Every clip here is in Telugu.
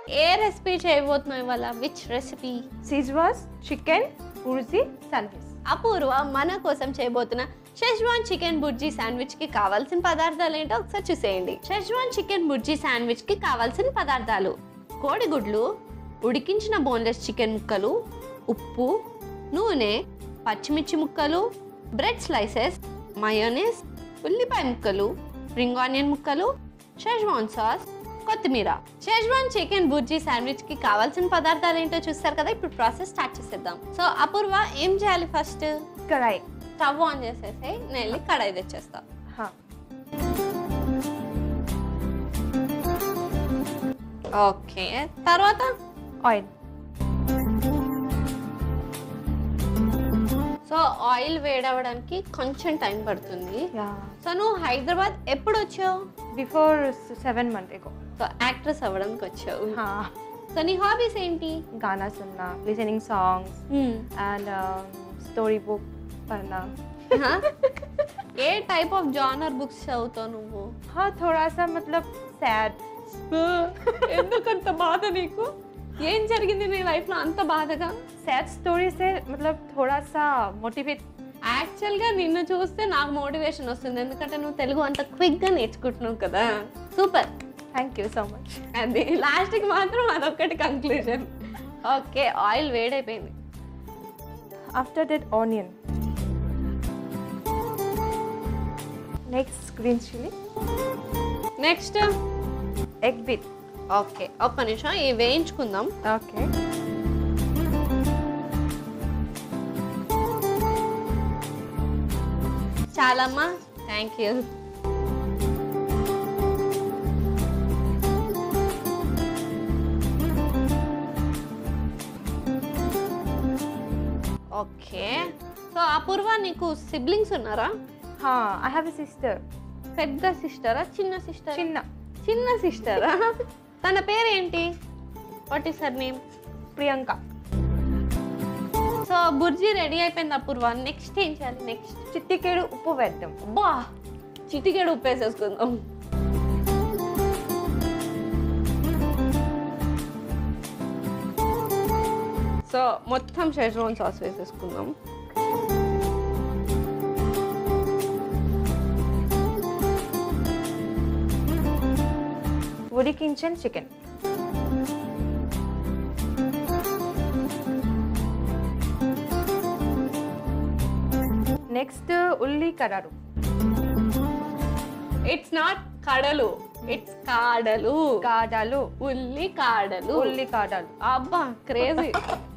ఏ రెసిపీ చేయబోతున్నావు ఇవాళ విచ్ రెసిపీ సిజ్వాస్ చికెన్ బుర్జీ శాండ్విచ్ అపూర్వ మన కోసం చేయబోతున్న షెజ్వాన్ చికెన్ బుర్జీ శాండ్విచ్ కి కావాల్సిన పదార్థాలు ఏంటో ఒకసారి చూసేయండి షెజ్వాన్ చికెన్ బుర్జీ శాండ్విచ్ కి కావాల్సిన పదార్థాలు కోడిగుడ్లు ఉడికించిన బోన్లెస్ చికెన్ ముక్కలు ఉప్పు నూనె పచ్చిమిర్చి ముక్కలు బ్రెడ్ స్లైసెస్ మయోనీస్ ఉల్లిపాయ ముక్కలు రింగ్ ఆనియన్ ముక్కలు షెజ్వాన్ సాస్ కొత్తిమీర షెజ్వాన్ చికెన్ బుర్జీ శాండ్విచ్ కి కావాల్సిన పదార్థాలు ఏంటో చూస్తారు కదా ఇప్పుడు ప్రాసెస్ స్టార్ట్ చేసేద్దాం సో అపూర్వ ఏం చేయాలి ఫస్ట్ కడాయి స్టవ్ ఆన్ చేసేసి నేను వెళ్ళి కడాయి తెచ్చేస్తా హా ఓకే తర్వాత ఆయిల్ సో ఆయిల్ వేడవడానికి కొంచెం టైం పడుతుంది యా సో నువ్వు హైదరాబాద్ ఎప్పుడు వచ్చావు before seven month ago so actress అవ్వడానికి వచ్చావు హా సో నీ హాబీస్ ఏంటి गाना सुनना listening songs and story book पढ़ना Huh? ఏ టైప్ ఆఫ్ జానర్ బుక్స్ చదువుతావు నువ్వు हाँ थोड़ा सा मतलब सैड ఎందుకంత బాధ నీకు ఏం జరిగింది నీ లైఫ్ లో అంత బాధగా सैड स्टोरी से मतलब थोड़ा सा मोटिवेट యాక్చువల్ గా నిన్ను చూస్తే నాకు మోటివేషన్ వస్తుంది ఎందుకంటే నువ్వు తెలుగు అంత క్విక్ గా నేర్చుకుంటున్నావు కదా super thank you so much అది లాస్ట్ కి మాత్రం అదొక్కటి కంక్లూజన్ ఓకే ఆయిల్ వేడైపోయింది after that onion next green chilli next egg bit okay ఒక్క నిమిషం ఇవి వేయించుకుందాం ओके చాలమ్మా thank you okay so Apoorva నీకు సిబ్లింగ్స్ ఉన్నారా हाँ आई हैव अ सिस्टर పెద్ద సిస్టరా చిన్న సిస్టర్ चिन्ना చిన్న సిస్టరా తన పేరేంటి what is her name Priyanka so bhurji ready అయిపోయింది అపూర్వ నెక్స్ట్ ఏం చేయాలి నెక్స్ట్ చిట్టికేడు ఉప్పు వేద్దాం బా చిటికెడు ఉప్పేసేసుకుందాం సో మొత్తం షెజ్వాన్ సాస్ వేసేసుకుందాం ఉడికించిన చికెన్ నెక్స్ట్ ఉల్లి కరారు ఇట్స్ నాట్ కడలు ఇట్స్ కాడలు కాడాలు ఉల్లి కాడలు ఉల్లి కాడాలు అబ్బా క్రేజీ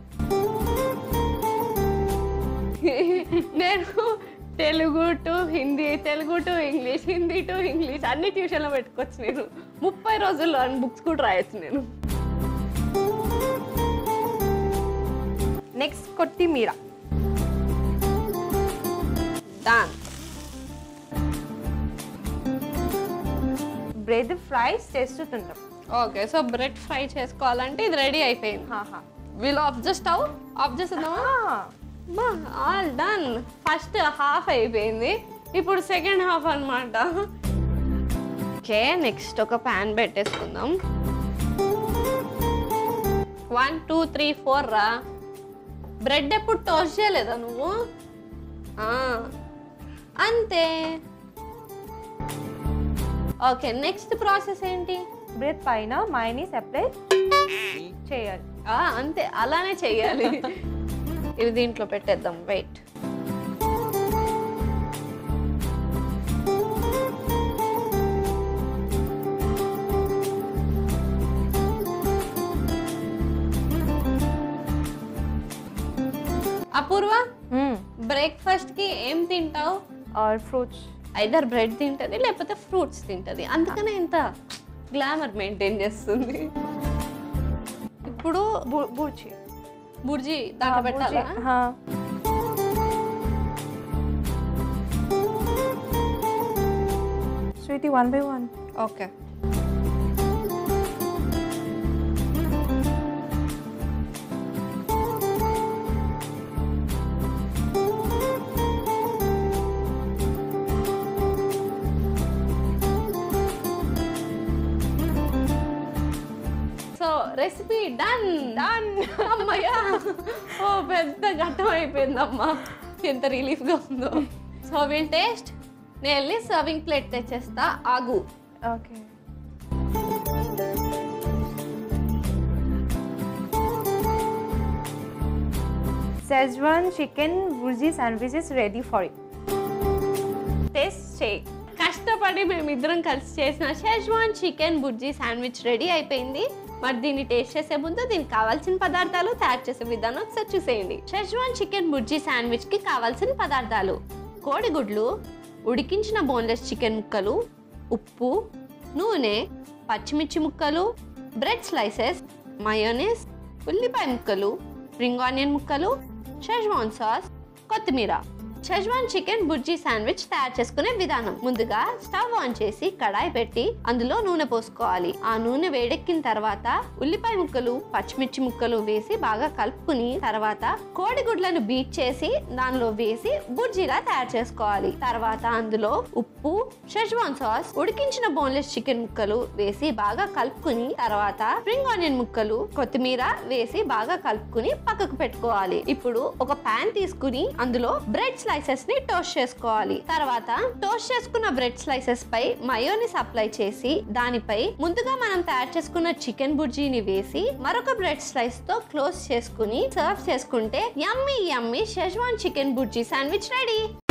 నేను Telugu to Hindi Telugu to English Hindi to English అన్ని ట్యూషన్లో పెట్టుకోవచ్చు నేను ముప్పై రోజుల్లో బుక్స్ కూడా రాయొచ్చు నేను నెక్స్ట్ కొత్తిమీర దాన్ బ్రెడ్ ఫ్రైస్ చేస్తుంటాం ఓకే సో బ్రెడ్ ఫ్రై చేసుకోవాలంటే ఇది రెడీ అయిపోయింది హాహా we'll off the stove off చేసేద్దామా బా ఆల్ డన్ ఫస్ట్ హాఫ్ అయిపోయింది ఇప్పుడు సెకండ్ హాఫ్ అన్నమాట ఓకే నెక్స్ట్ ఒక ప్యాన్ పెట్టేసుకుందాం వన్ టూ త్రీ ఫోర్ రా బ్రెడ్ ఎప్పుడు టోస్ట్ చేయలేదా నువ్వు ఆ, అంతే ఓకే నెక్స్ట్ ప్రాసెస్ ఏంటి బ్రెడ్ పైన మైనీస్ అప్లై చేయాలి ఆ, అంతే అలానే చెయ్యాలి ఇవి దీంట్లో పెట్టేద్దాం వెయిట్ అపూర్వ బ్రేక్ఫాస్ట్ కి ఏం తింటావు ఆర్ ఫ్రూట్స్ ఐదర్ బ్రెడ్ తింటది లేకపోతే ఫ్రూట్స్ తింటది అందుకనే ఇంత గ్లామర్ మెయింటైన్ చేస్తుంది ఇప్పుడు బూర్చి బుర్జీ దాంట్లో పెట్టాలా sweetie one by one okay so recipe done done అమ్మయ్యా ఓ పెద్ద ఘట్టం అయిపోయిందమ్మా ఎంత రిలీఫ్గా ఉందో సో విల్ టేస్ట్ నేను వెళ్ళి సర్వింగ్ ప్లేట్ తెచ్చేస్తా ఆగు okay Szechuan chicken burji sandwich is ready for you. Taste shake. కష్టపడి మేమిద్దరం కలిసి చేసిన Szechuan chicken bhurji sandwich ready అయిపోయింది మరి దీన్ని టేస్ట్ చేసే ముందు దీనికి కావాల్సిన పదార్థాలు తయారు చేసే విధానం ఒకసారి చూసేయండి షెజ్వాన్ చికెన్ బుర్జీ శాండ్విచ్ కి కావాల్సిన పదార్థాలు కోడిగుడ్లు ఉడికించిన బోన్లెస్ చికెన్ ముక్కలు ఉప్పు నూనె పచ్చిమిర్చి ముక్కలు బ్రెడ్ స్లైసెస్ మయోనీస్ ఉల్లిపాయ ముక్కలు స్ప్రింగ్ ఆనియన్ ముక్కలు షెజ్వాన్ సాస్ కొత్తిమీర షెజ్వాన్ చికెన్ బుర్జీ శాండ్విచ్ తయారు చేసుకునే విధానం ముందుగా స్టవ్ ఆన్ చేసి కడాయి పెట్టి అందులో నూనె పోసుకోవాలి ఆ నూనె వేడెక్కిన తర్వాత ఉల్లిపాయ ముక్కలు పచ్చిమిర్చి ముక్కలు వేసి బాగా కలుపుకుని తర్వాత కోడిగుడ్లను బీట్ చేసి దానిలో వేసి బుర్జీలా తయారు చేసుకోవాలి తర్వాత అందులో ఉప్పు షెజ్వాన్ సాస్ ఉడికించిన బోన్లెస్ చికెన్ ముక్కలు వేసి బాగా కలుపుకుని తర్వాత స్ప్రింగ్ ఆనియన్ ముక్కలు కొత్తిమీర వేసి బాగా కలుపుకుని పక్కకు పెట్టుకోవాలి ఇప్పుడు ఒక పాన్ తీసుకుని అందులో బ్రెడ్ స్లైసెస్ ని టోస్ట్ చేసుకోవాలి తర్వాత టోస్ట్ చేసుకున్న బ్రెడ్ స్లైసెస్ పై మయోనిస్ అప్లై చేసి దానిపై ముందుగా మనం తయారు చేసుకున్న చికెన్ బుర్జీని వేసి మరొక బ్రెడ్ స్లైస్ తో క్లోజ్ చేసుకుని సర్వ్ చేసుకుంటే yummy yummy Szechuan chicken bhurji sandwich ready